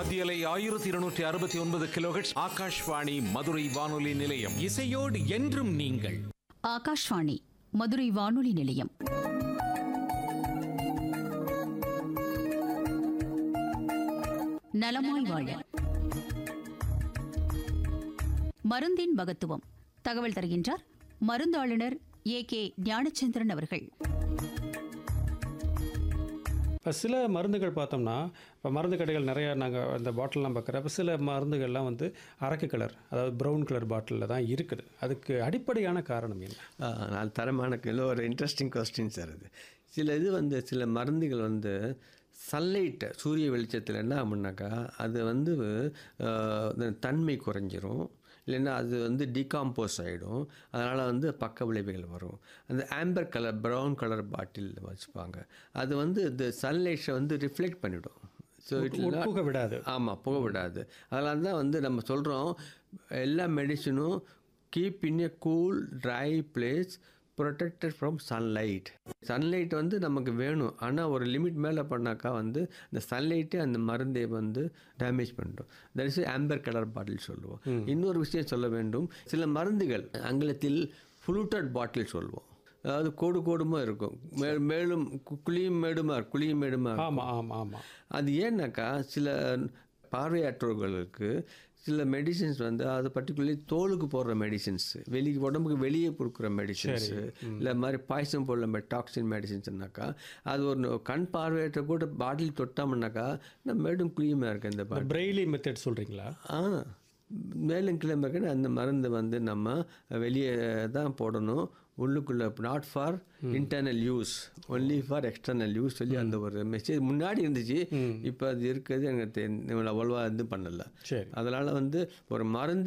மத்தியலை ஆயிரத்தி இருநூற்றி அறுபத்தி ஒன்பது கிலோஹெட்ஸ் ஆகாஷ்வாணி மதுரை வானொலி நிலையம் இசையோடு என்றும் நீங்கள் ஆகாஷ்வாணி மதுரை வானொலி நிலையம் நலமாய் வாழ மருந்தின் மகத்துவம் தகவல் தருகின்றார் மருந்தாளுநர் ஏ கே ஞானச்சந்திரன் அவர்கள் இப்போ சில மருந்துகள் பார்த்தோம்னா இப்போ மருந்து கடைகள் நிறையா நாங்கள் அந்த பாட்டில்லாம் பார்க்குறப்ப சில மருந்துகள்லாம் வந்து அரக்கு கலர் அதாவது ப்ரௌன் கலர் பாட்டிலில் தான் இருக்குது அதுக்கு அடிப்படையான காரணம் என்ன ஆ, நான் தரமான கேள்வி ஒரு இன்ட்ரெஸ்டிங் கொஸ்டின் சார் அது சில இது வந்து சில மருந்துகள் வந்து சன்லைட்டை சூரிய வெளிச்சத்தில் என்ன ஆகும்னாக்கா அது வந்து ஆ, அந்த தன்மை குறைஞ்சிரும் இல்லைன்னா அது வந்து டிகாம்போஸ் ஆகிடும் அதனால் வந்து பக்க விளைவுகள் வரும் அந்த amber colour brown colour bottle வச்சுப்பாங்க அது வந்து இந்த சன்லைட்டை வந்து ரிஃப்ளெக்ட் பண்ணிவிடும் ஸோ உட்புக விடாது ஆமாம் புக விடாது அதனால தான் வந்து நம்ம சொல்கிறோம் எல்லா மெடிசனும் keep in a cool dry place protected from sunlight sunlight வந்து நமக்கு வேணும் ஆனால் ஒரு லிமிட் மேலே பண்ணாக்கா வந்து இந்த சன்லைட்டே அந்த மருந்தை வந்து டேமேஜ் பண்ணிடும் that is amber colour bottle சொல்லுவோம் இன்னொரு விஷயம் சொல்ல வேண்டும் சில மருந்துகள் ஆங்கிலத்தில் ஃப்ளூட்டட் பாட்டில் சொல்லுவோம் அதாவது கோடு கோடுமா இருக்கும் மே மேலும் கு- குழியும் மேடுமா இருக்கும், குழியும் மேடுமா இருக்கும். ஆமாம் ஆமாம் ஆமாம் அது ஏன்னாக்கா சில பார்வையற்றவர்களுக்கு சில மெடிசின்ஸ் வந்து அது பர்டிகுலர்லி தோலுக்கு போடுற மெடிசின்ஸ் வெளி உடம்புக்கு வெளியே கொடுக்குற மெடிசின்ஸ் இல்லை மாதிரி பாய்சன் போடுற மாதிரி டாக்ஸின் மெடிசின்ஸ்னாக்கா அது ஒரு கண் பார்வையற்ற கூட பாட்டில் தொட்டோம்னாக்கா நம்ம மேடும் குளியுமா இருக்கு இந்த பாட்டில் பிரெய்லி மெத்தட் சொல்கிறீங்களா ஆ மேலும் கிளம்புறக்கு அந்த மருந்து வந்து நம்ம வெளியே தான் போடணும் உள்ளுக்குள்ளே not for internal use only for external use சொல்லி அந்த ஒரு மெசேஜ் முன்னாடி இருந்துச்சு இப்போ அது இருக்கிறது எனக்கு தெ- அவ்வளோவா இது பண்ணல சரி அதனால் வந்து ஒரு மருந்து